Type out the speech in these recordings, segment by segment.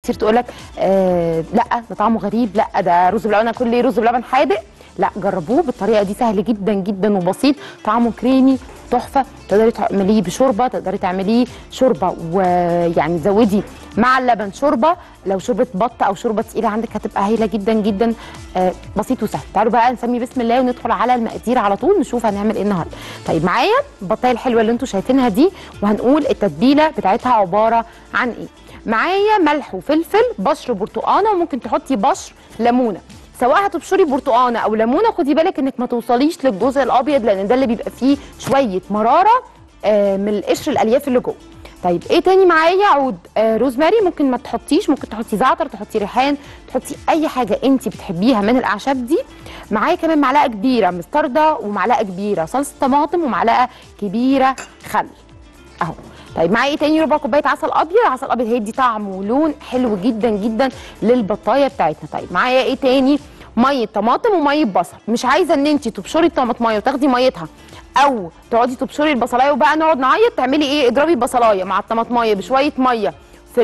كتير تقول لك آه لا ده طعمه غريب لا ده رز بلبن اكل ليه رز بلبن حادق لا جربوه بالطريقه دي سهل جدا جدا وبسيط طعمه كريمي تحفه تقدري تعمليه بشوربه تقدري تعمليه شوربه ويعني تزودي مع اللبن شوربه لو شوربه بط او شوربه تقيله عندك هتبقى هايله جدا جدا آه بسيط وسهل تعالوا بقى نسمي بسم الله وندخل على المقادير على طول نشوف هنعمل ايه النهارده طيب معايا البطايه الحلوه اللي انتم شايفينها دي وهنقول التتبيله بتاعتها عباره عن ايه معايا ملح وفلفل بشر برتقانه وممكن تحطي بشر ليمونه سواء هتبشري برتقانه او ليمونه خدي بالك انك ما توصليش للجزء الابيض لان ده اللي بيبقى فيه شويه مراره آه من القشر الالياف اللي جوه طيب ايه تاني معايا عود آه روزماري ممكن ما تحطيش ممكن تحطي زعتر تحطي ريحان تحطي اي حاجه انت بتحبيها من الاعشاب دي معايا كمان معلقه كبيره مستردة ومعلقه كبيره صلصه طماطم ومعلقه كبيره خل اهو طيب معايا ايه تاني ربع كوبايه عسل ابيض عسل ابيض هيدي طعم ولون حلو جدا جدا للبطايه بتاعتنا طيب معايا ايه تاني ميه طماطم وميه بصل مش عايزه ان انت تبشري الطماطمايه وتاخدي ميتها او تقعدي تبشري البصلايه وبقى نقعد نعيط تعملي ايه اضربي البصلايه مع الطماطمايه بشويه ميه في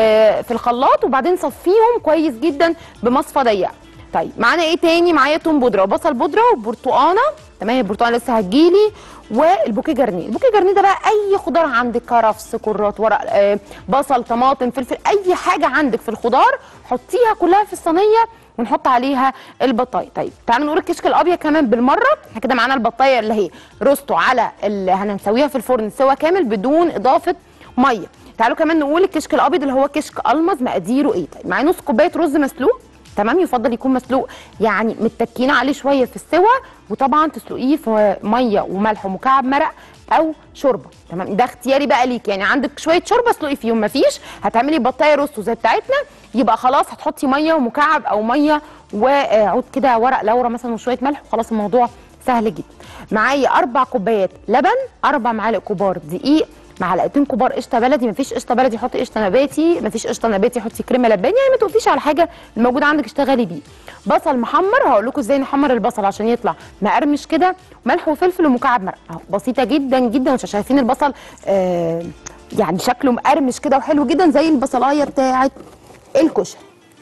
في الخلاط وبعدين صفيهم كويس جدا بمصفى ضيقه طيب معانا ايه تاني معايا توم بودره وبصل بودره وبرتقانه تمام البرتقانه لسه هتجيلي والبوكيه جرنيه البوكيه جرنيه ده بقى اي خضار عندك كرفس كرات ورق آه بصل طماطم فلفل اي حاجه عندك في الخضار حطيها كلها في الصينيه ونحط عليها البطايه طيب تعالوا نقول الكشك الابيض كمان بالمره احنا كده معانا البطايه اللي هي روستو على اللي هنسويها في الفرن سوا كامل بدون اضافه ميه تعالوا كمان نقول الكشك الابيض اللي هو كشك المظ مقاديره ايه طيب معايا نص كوبايه رز مسلوق تمام يفضل يكون مسلوق يعني متكين عليه شويه في السوا وطبعا تسلقيه في ميه وملح ومكعب مرق او شوربه تمام ده اختياري بقى ليك يعني عندك شويه شوربه اسلقي فيهم مفيش هتعملي بطايه روستو زي بتاعتنا يبقى خلاص هتحطي ميه ومكعب او ميه وعود كده ورق لورا مثلا وشويه ملح وخلاص الموضوع سهل جدا معايا اربع كوبايات لبن اربع معالق كبار دقيق معلقتين كبار قشطه بلدي مفيش قشطه بلدي حطي قشطه نباتي مفيش قشطه نباتي حطي كريمه لباني يعني ما تقفيش على حاجه الموجوده عندك اشتغلي بيه بصل محمر هقول لكم ازاي نحمر البصل عشان يطلع مقرمش كده ملح وفلفل ومكعب مرق اهو بسيطه جدا جدا مش شايفين البصل آه يعني شكله مقرمش كده وحلو جدا زي البصلايه بتاعه الكشري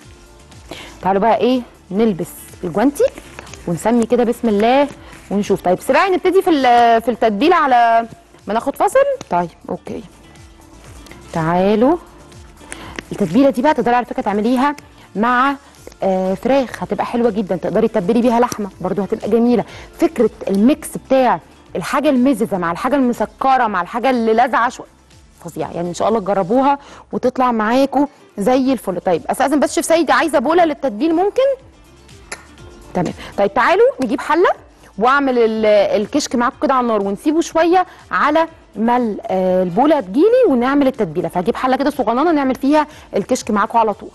تعالوا بقى ايه نلبس الجوانتي ونسمي كده بسم الله ونشوف طيب سريع نبتدي في في التتبيله على ما ناخد فاصل طيب اوكي تعالوا التتبيله دي بقى تقدري على فكره تعمليها مع آه فراخ هتبقى حلوه جدا تقدري تتبلي بيها لحمه برضو هتبقى جميله فكره الميكس بتاع الحاجه المززه مع الحاجه المسكره مع الحاجه اللي لازعه شويه فظيعه يعني ان شاء الله تجربوها وتطلع معاكم زي الفل طيب استاذن بس شيف سيد عايزه بوله للتتبيل ممكن تمام طيب تعالوا نجيب حله واعمل الكشك معاكم كده على النار ونسيبه شويه على ما البوله تجيلي ونعمل التتبيله فهجيب حله كده صغننه نعمل فيها الكشك معاكم على طول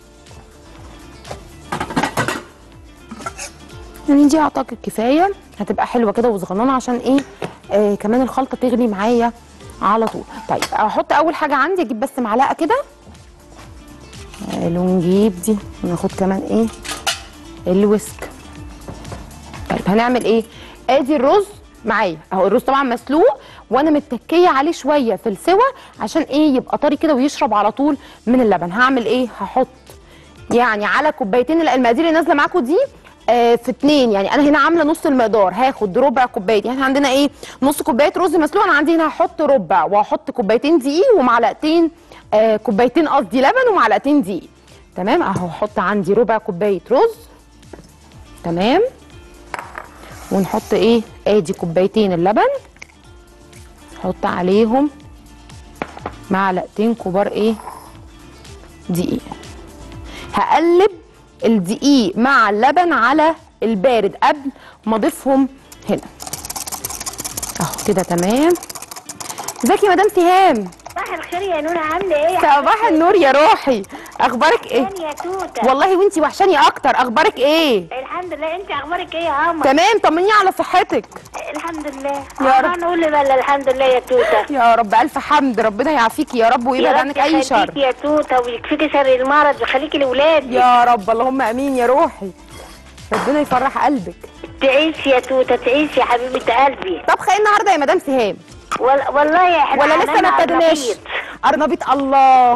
يعني دي اعتقد كفايه هتبقى حلوه كده وصغننه عشان ايه آه كمان الخلطه تغلي معايا على طول طيب احط اول حاجه عندي اجيب بس معلقه كده تعالوا نجيب دي وناخد كمان ايه الويسك طيب هنعمل ايه ادي الرز معايا اهو الرز طبعا مسلوق وانا متكيه عليه شويه في السوا عشان ايه يبقى طري كده ويشرب على طول من اللبن هعمل ايه هحط يعني على كوبايتين المقادير اللي نازله معاكم دي آه في اتنين يعني انا هنا عامله نص المقدار هاخد ربع كوبايه يعني عندنا ايه نص كوبايه رز مسلوق انا عندي هنا هحط ربع وهحط كوبايتين دقيق ومعلقتين آه كوبايتين قصدي لبن ومعلقتين دقيق تمام اهو هحط عندي ربع كوبايه رز تمام ونحط ايه ادي كوبايتين اللبن نحط عليهم معلقتين كبار ايه دقيق هقلب الدقيق مع اللبن على البارد قبل ما اضيفهم هنا اهو كده تمام ازيك يا مدام سهام صباح الخير يا نور عامله ايه يا صباح النور يا روحي اخبارك ايه حبيبتي؟ يا توته والله وانتي وحشاني اكتر اخبارك ايه الحمد لله انت اخبارك ايه يا قمر تمام طمنيني على صحتك الحمد لله يا رب. نقول بلا الحمد لله يا توته يا رب الف حمد ربنا يعافيكي يا رب ويبعد يا عنك رب اي شر يخليكي يا توته ويكفيكي شر المرض ويخليكي لاولادك يا رب اللهم امين يا روحي ربنا يفرح قلبك تعيشي يا توته تعيشي يا حبيبه قلبي طبخ ايه النهارده يا مدام سهام وال... والله احنا ولا لسه عملنا ما ابتديناش قرنبيط. قرنبيط الله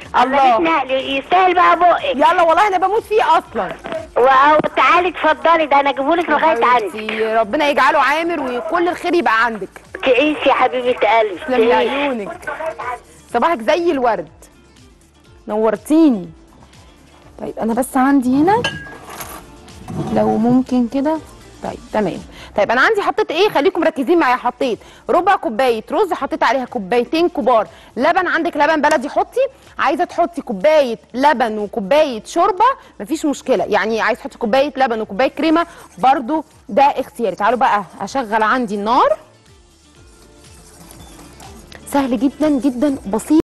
الله. الله يستاهل بقى بقك يلا والله انا بموت فيه اصلا و- تعالي اتفضلي ده انا اجيبهولك لغايه عندك حبيبتي، ربنا يجعله عامر وكل الخير يبقى عندك تعيشي يا حبيبه قلبي تسلمي تعيشي. عيونك صباحك زي الورد نورتيني طيب انا بس عندي هنا لو ممكن كده طيب تمام طيب انا عندي حطيت ايه خليكم مركزين معايا حطيت ربع كوبايه رز حطيت عليها كوبايتين كبار لبن عندك لبن بلدي حطي عايزه تحطي كوبايه لبن وكوبايه شوربه مفيش مشكله يعني عايز تحطي كوبايه لبن وكوبايه كريمه برضو ده اختياري تعالوا بقى اشغل عندي النار سهل جدا جدا بسيط